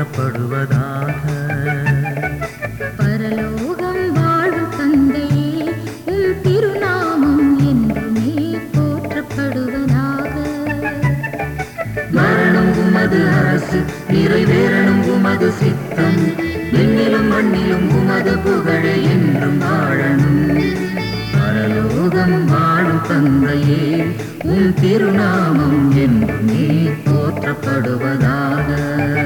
போற்றப்படுவதாக பரலோகம் வாழும் தந்தையே உம் திருநாமம் என்றுமே போற்றப்படுவதாக மரணம் உமது அரசு நிறைவேறணும் உமது சித்தம் விண்ணிலும் மண்ணிலும் உமது புகழை என்றும் வாழணும் பரலோகம் வாழும் தந்தையே உன் திருநாமம் என்றுமே போற்றப்படுவதாக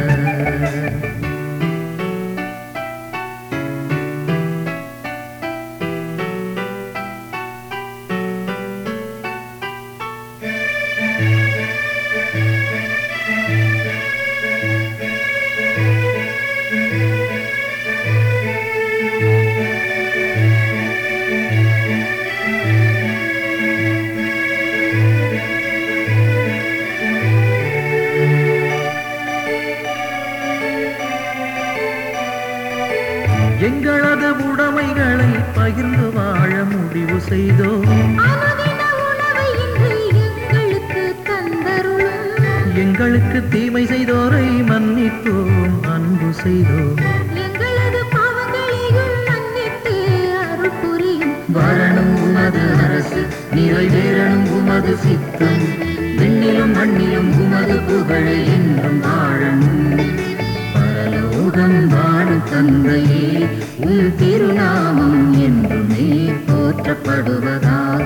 எங்களது உடைமைகளை பகிர்ந்து வாழ முடிவு செய்தோம் அனுதின உணவை இன்று எங்களுக்கு தந்தருளும் எங்களுக்கு தீமை செய்தோரை மன்னிப்போம் அன்பு செய்தோம் எங்களது பாவங்களையும் மன்னித்து அருள் புரியும் வரணும் உமது அரசு நிறைவேறணும் உமது சித்தம் விண்ணிலும் மண்ணிலும் உமது புகழை என்றும் வாழணும் பரலோகம் வாழும் தந்தையே உன் திருநாமம் என்றுமே போற்றப்படுவதாக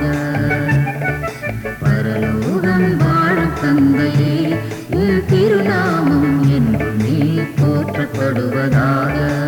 பரலோகம் வாழும் தந்தையே உன் திருநாமம் என்றுமே போற்றப்படுவதாக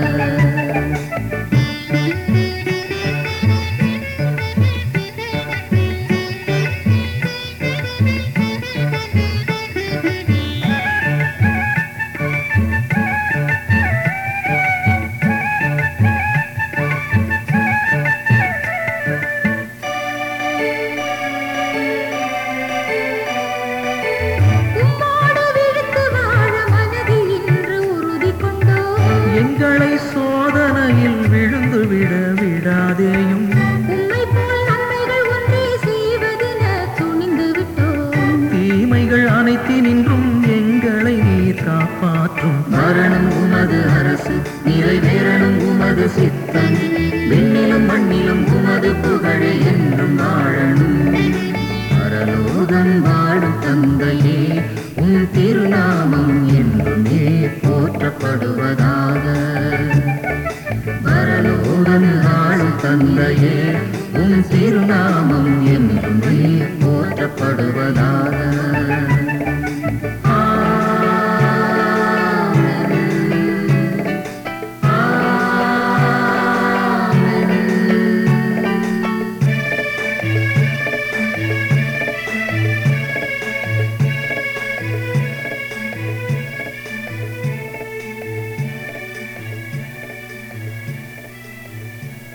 உம்மோடு விழுத்து வாழ மனதில் இன்று உறுதி கொண்டோம் எங்களை சோதனையில் விழுந்து விட விடாதேயும் உம்மை போல் நன்மைகள் ஒன்றே செய்வதென துணிந்து விட்டோம் தீமைகள் அனைத்தினின்றும் எங்களை நீர் காப்பாற்றும் மரணம் உமது அரசு நிறைவேறணும் உமது சித்தம் விண்ணிலும் மண்ணிலும் உமது புகழை என்றும் வாழணும் பரலோகம் வாழும் தந்தையே உன் திருநாமம்